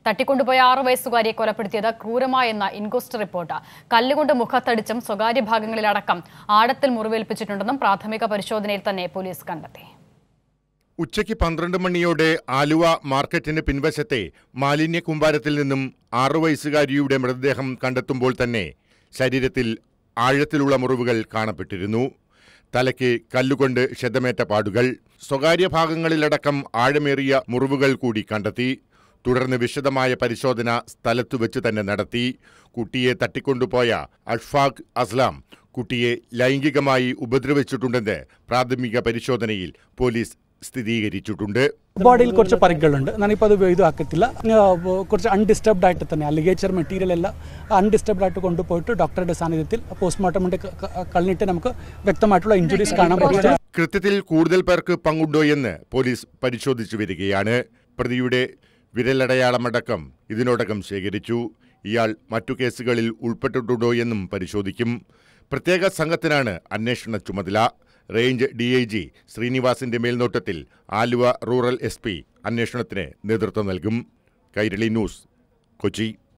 തട്ടിക്കൊണ്ടുപോയ ആറു വയസ്സുകാരിയെ കൊലപ്പെടുത്തിയത് ക്രൂരമായെന്ന ഇൻക്വസ്റ്റ് റിപ്പോർട്ട് കല്ലുകൊണ്ട് മുഖത്തടിച്ചും സ്വകാര്യ ഭാഗങ്ങളിലടക്കം ആഴത്തിൽ മുറിവേൽപ്പിച്ചിട്ടുണ്ടെന്നും പ്രാഥമിക പരിശോധനയിൽ തന്നെ പോലീസ് കണ്ടെത്തി ഉച്ചയ്ക്ക് പന്ത്രണ്ട് മണിയോടെ ആലുവ മാർക്കറ്റിന് പിൻവശത്തെ മാലിന്യ കൂമ്പാരത്തിൽ നിന്നും ആറു വയസ്സുകാരിയുടെ മൃതദേഹം കണ്ടെത്തുമ്പോൾ തന്നെ ശരീരത്തിൽ ആഴത്തിലുള്ള മുറിവുകൾ കാണപ്പെട്ടിരുന്നു തലയ്ക്ക് കല്ലുകൊണ്ട് ക്ഷതമേറ്റ പാടുകൾ സ്വകാര്യ ഭാഗങ്ങളിലടക്കം ആഴമേറിയ മുറിവുകൾ കൂടി കണ്ടെത്തി തുടർന്ന് വിശദമായ പരിശോധന സ്ഥലത്തു വെച്ച് തന്നെ നടത്തി കുട്ടിയെ തട്ടിക്കൊണ്ടുപോയ അഷ്ഫാഖ് അസ്ലാം കുട്ടിയെ ലൈംഗികമായി ഉപദ്രവിച്ചിട്ടുണ്ടെന്ന് പ്രാഥമിക പരിശോധനയിൽ പോലീസ് സ്ഥിരീകരിച്ചിട്ടുണ്ട് ബോഡിയിൽ കുറച്ച് പരിക്കുകളുണ്ട് ഞാനിപ്പോൾ അത് ഇത് ആക്കത്തില്ല ഞാൻ കുറച്ച് അൺഡിസ്റ്റർബ്ഡ് ആയിട്ട് തന്നെ ലിഗേച്ചർ മെറ്റീരിയൽ എല്ലാം അൺഡിസ്റ്റർബ്ഡ് ആയിട്ട് കൊണ്ടുപോയിട്ട് ഡോക്ടറുടെ സാന്നിധ്യത്തിൽ പോസ്റ്റ്മോർട്ടമിൻ്റെ കളഞ്ഞിട്ട് നമുക്ക് വ്യക്തമായിട്ടുള്ള ഇഞ്ചുറീസ് കാണാൻ പറ്റും കൃത്യത്തിൽ കൂടുതൽ പേർക്ക് പങ്കുണ്ടോ എന്ന് പോലീസ് പരിശോധിച്ചു വരികയാണ് പ്രതിയുടെ വിരലടയാളമടക്കം ഇതിനോടകം ശേഖരിച്ചു ഇയാൾ മറ്റു കേസുകളിൽ ഉൾപ്പെട്ടിട്ടുണ്ടോ എന്നും പരിശോധിക്കും പ്രത്യേക സംഘത്തിനാണ് അന്വേഷണ ചുമതല റേഞ്ച് ഡി ഐ ജി ശ്രീനിവാസിന്റെ മേൽനോട്ടത്തിൽ ആലുവ റൂറൽ എസ് പി അന്വേഷണത്തിന് നേതൃത്വം നൽകും കൈരളി ന്യൂസ് കൊച്ചി